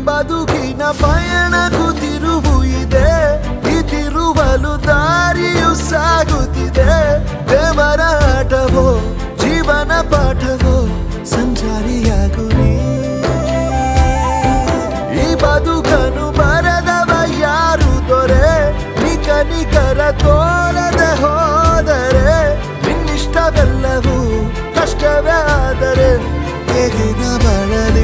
ಬದುಕಿನ ಪಯಣಕ್ಕೂ ತಿರುವು ಇದೆ ಈ ತಿರುವಲು ದಾರಿಯು ಸಾಗುತ್ತಿದೆ ದೇವರ ಆಟವೋ ಜೀವನ ಪಾಠವೋ ಸಂಚಾರಿಯಾಗು ನೀ ಈ ಬದುಕನು ಬರದವ ಯಾರು ದೊರೆ ನಿಕ ನಿಕರ ತೋರದೆ ಹೋದರೆ ನಿನ್ನಿಷ್ಟವೆಲ್ಲವೂ ಕಷ್ಟವೇ ಆದರೆ ಹೇಗಿನ ಬಳಲಿ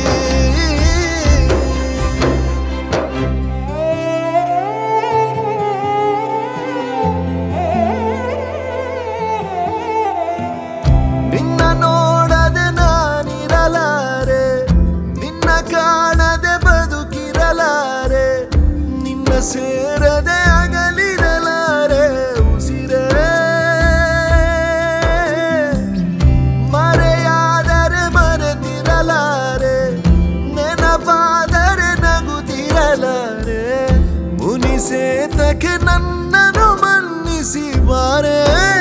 ನಿನ್ನ ನೋಡದೆ ನಾನಿರಲಾರೆ ನಿನ್ನ ಕಾಣದೆ ಬದುಕಿರಲಾರೆ ನಿನ್ನ ಸೇರದೆ ಅಗಲಿರಲಾರೆ ಉಸಿರೇ ಮರೆಯಾದರೆ ಮರೆತಿರಲಾರೆ ನೆನಪಾದರೆ ನಗುತ್ತಿರಲಾರೆ ಮುನಿಸೇತಕ್ಕೆ ನನ್ನನ್ನು ಮನ್ನಿಸಿ ಬಾರೆ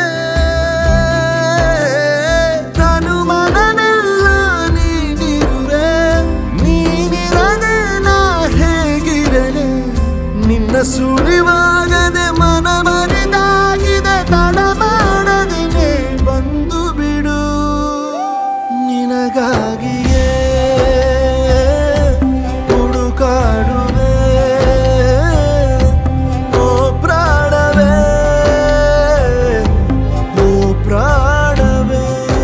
ನಾನು ಮನನೆಲ್ಲ ನೀನಿರುವೆ ನೀನಿರದೆ ನಾ ಹೇಗಿರಲೆ ನಿನ್ನ ಸುಳಿವಾಗದೆ ಮನ ಮರಿದಾಗಿದೆ ತಡ ಮಾಡದೆ ಬಂದು ಬಿಡು ನಿನಗಾಗಿಯೇ ಹುಡುಕಾಡುವೆ ಓ ಪ್ರಾಣವೇ ಓ ಪ್ರಾಣವೇ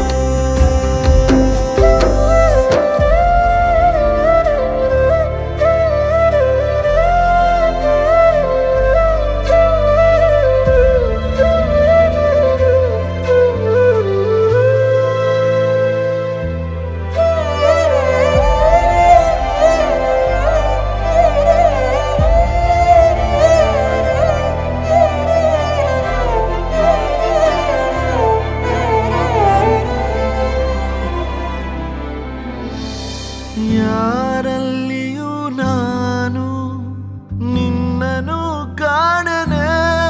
ಯಾರಲ್ಲಿಯೂ ನಾನು ನಿನ್ನನು ಕಾಣನೆ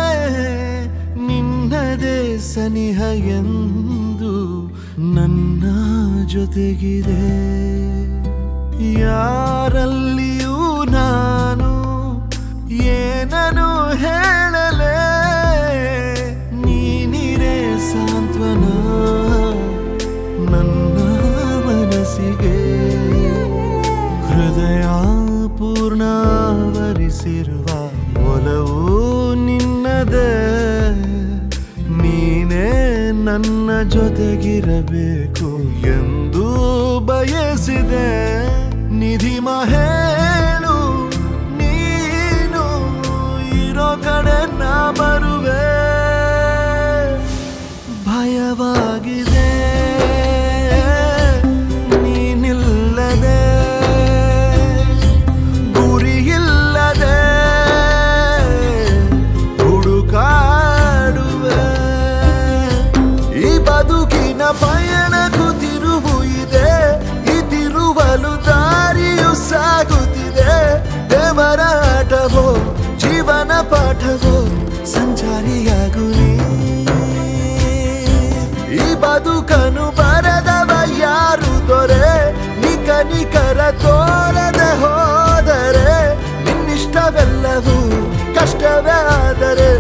ನಿನ್ನದೇ ಸನಿಹ ಎಂದು ನನ್ನ ಜೊತೆಗಿದೆ ಯಾರಲ್ಲಿಯೂ ನಾನು ಏನನು ಹೇಳಲೆ ನೀನಿರೇ ಸಾಂತ್ವನ ನನ್ನ ಮನಸ್ಸಿಗೆ ಹೃದಯ ಪೂರ್ಣಾವರಿಸಿರುವ ಒಲವು ನಿನ್ನದೇ ನೀನೇ ನನ್ನ ಜೊತೆಗಿರಬೇಕು ಎಂದು ಬಯಸಿದೆ ನಿಧಿ ಮಹೇಳು ನೀನು ಇರೋ ಕಡೆ ನಾ ಬರುವೆ ಭಯವಾಗಿದೆ ನೀನಿಲ್ಲದೆ ಗುರಿಯಿಲ್ಲದೆ ಹುಡುಕಾಡುವೆ ಈ ಬದುಕಿನ ಪಯಣಕ್ಕೂ ತಿರುವು ಇದೆ ಈ ತಿರುವಲು ದಾರಿಯು ಸಾಗುತ್ತಿದೆ ದೇವರ ಆಟವೋ ಜೀವನ ಪಾಠವೋ ಸಂಚಾರಿಯಾಗು ನೀ ಈ ಬದುಕನು ಬರದವ ಯಾರು ದೊರೆ ನಿಕ ನಿಕರ ತೋರದೆ ಹೋದರೆ ನಿನ್ನಿಷ್ಟವೆಲ್ಲವೂ ಕಷ್ಟವೇ ಆದರೆ